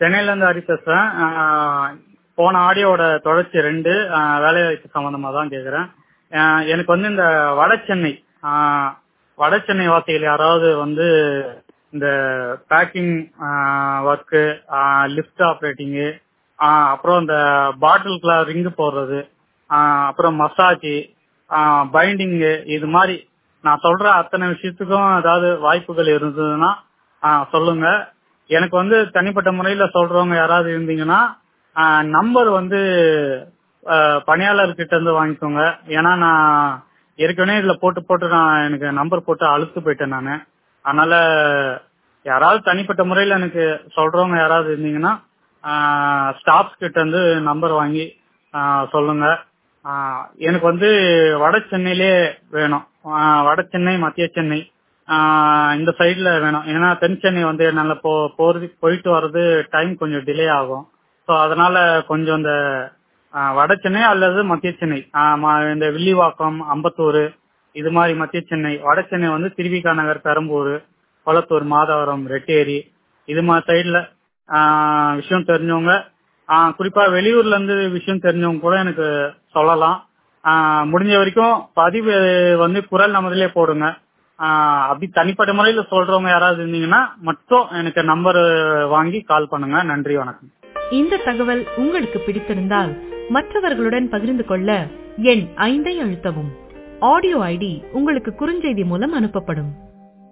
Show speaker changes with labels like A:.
A: சென்னையில இருந்து ஹரி பேசுறேன் ஆஹ் போன ஆடியோட தொடர்ச்சி ரெண்டு ஆஹ் வேலைவாய்ப்பு சம்பந்தமா தான் கேக்குறேன் ஆஹ் எனக்கு வந்து இந்த வட சென்னை ஆஹ் வட சென்னை வாசிகள் யாராவது வந்து இந்த பேக்கிங் ஒர்க்கு லிஃப்ட் ஆப்ரேட்டிங்கு அப்புறம் இந்த பாட்டிலுக்குள்ள ரிங்கு போடுறது ஆஹ் அப்புறம் மசாஜ் பைண்டிங்கு இது மாதிரி நான் சொல்ற அத்தனை விஷயத்துக்கும் ஏதாவது வாய்ப்புகள் இருந்ததுன்னா ஆஹ் சொல்லுங்க எனக்கு வந்து தனிப்பட்ட முறையில சொல்றவங்க யாராவது இருந்தீங்கன்னா நம்பர் வந்து ஆஹ் பணியாளர்கிட்ட இருந்து வாங்கிக்கோங்க ஏன்னா நான் ஏற்கனவே இதுல போட்டு போட்டு நான் எனக்கு நம்பர் போட்டு அழுத்து போயிட்டேன் நான் அதனால யாராவது தனிப்பட்ட முறையில எனக்கு சொல்றவங்க யாராவது இருந்தீங்கன்னா ஸ்டாஃப்ஸ் கிட்ட இருந்து நம்பர் வாங்கி ஆஹ் சொல்லுங்க ஆஹ் எனக்கு வந்து வட சென்னையிலே வேணும் ஆஹ் வட சென்னை மத்திய சென்னை ஆஹ் இந்த சைடுல வேணும் ஏன்னா தென் சென்னை வந்து என்னால போ போறது போயிட்டு வர்றது டைம் கொஞ்சம் டிலே ஆகும் ஸோ அதனால கொஞ்சம் இந்த ஆஹ் வட சென்னை அல்லது மத்திய சென்னை ஆஹ் ம- இந்த வில்லிவாக்கம் அம்பத்தூர் இது மாதிரி மத்திய சென்னை வட சென்னை வந்து திருவிகா நகர் பெரம்பூர் கொளத்தூர் மாதவரம் ரெட்டேரி இது மாதிரி சைடுல விஷயம் தெரிஞ்சவங்க ஆஹ் குறிப்பா வெளியூர்ல இருந்து விஷயம் தெரிஞ்சவங்க கூட எனக்கு சொல்லலாம் ஆஹ் முடிஞ்ச வரைக்கும் பதிவு வந்து குரல் நமதிலே போடுங்க ஆஹ் அப்படி தனிப்பட்ட முறையில சொல்றவங்க யாராவது இருந்தீங்கன்னா மட்டும் எனக்கு நம்பர் வாங்கி கால் பண்ணுங்க நன்றி வணக்கம்
B: இந்த தகவல் உங்களுக்கு பிடித்திருந்தால் மற்றவர்களுடன் பகிர்ந்து கொள்ள எண் ஐந்தை அழுத்தவும் ஆடியோ ஐடி உங்களுக்கு குறுஞ்செய்தி மூலம் அனுப்பப்படும்